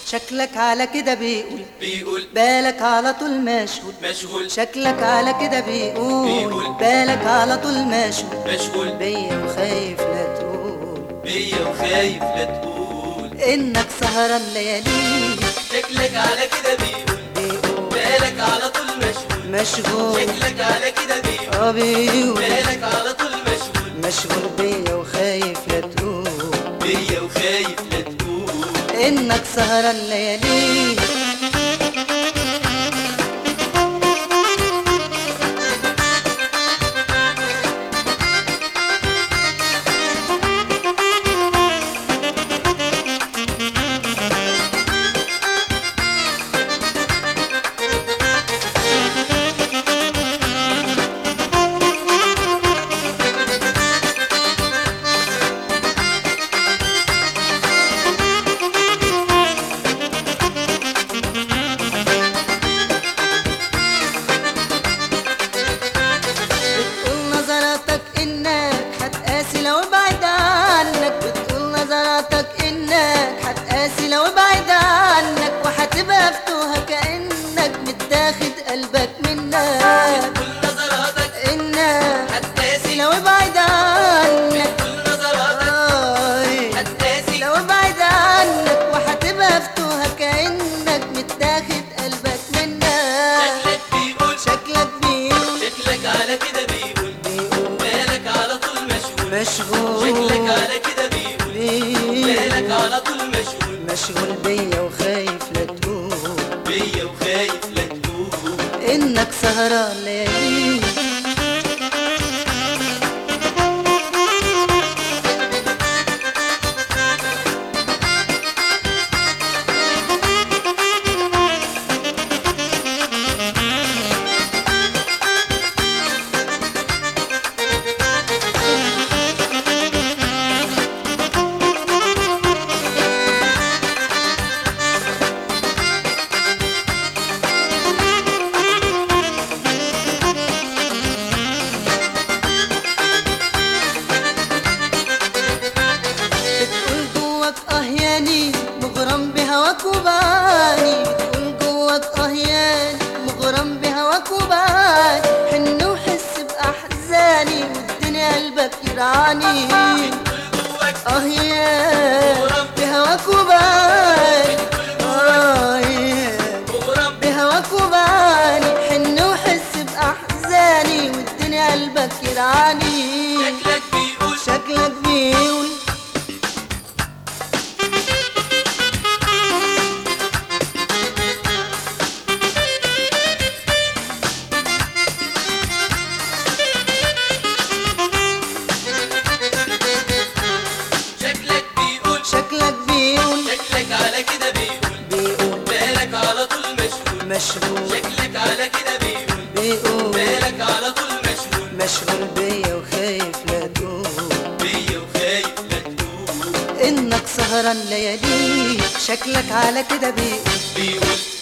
شكلك على كده بيقول بيقول بالك على طول مشغول مشغول شكلك على كده بيقول بيقول. بالك على طول مشغول مشغول بيا وخايف لا تقول بيا وخايف لا تقول انك سهران ليالي شكلك على كده بيقول بيقول بالك على طول مشغول مشغول شكلك على كده بيقول اه بيقول بالك على طول مشغول مشغول بيا وخايف لا تقول بيا وخايف لا تقول انك سهران ليالي بتقول نظراتك انك هتقاسي لو ابعد عنك بتقول نظراتك انك هتقاسي لو ابعد عنك وهتبقى فتوها كانك متاخد قلبك منك كل نظراتك انك هتقاسي لو ابعد عنك كل نظراتك آي. هتقاسي لو ابعد عنك وهتبقى فتوها كانك متاخد قلبك منك شكلك بيقول شكلك بيقول شكلك على كده بيقول بيقول بالك على طول مشغول مشغول شكلك على كده بيقول بالك بيقول على طول مشغول مشغول بيا وخايف لا تقول بيا وخايف لا تقول انك سهران ليالي بتقول جواك اه ياني مغرم بهواك وباني بتقول جواك اه ياني مغرم بهواك وباني حن وحس باحزاني والدنيا قلبك يرعاني جواك اه يا بهواك وباني اه يا مغرم بهواك وباني حن وحس باحزاني والدنيا قلبك يرعاني شكلك بيقول شكلك بيقول شكلك بيقول شكلك بيقول شكلك على كده بيقول بيقول بالك على طول مشغول مشغول شكلك على كده بيقول بيقول بالك على طول مشغول مشغول بيا وخايف لا تقول بيا وخايف لا تقول انك سهران ليالي شكلك على كده بيقول بيقول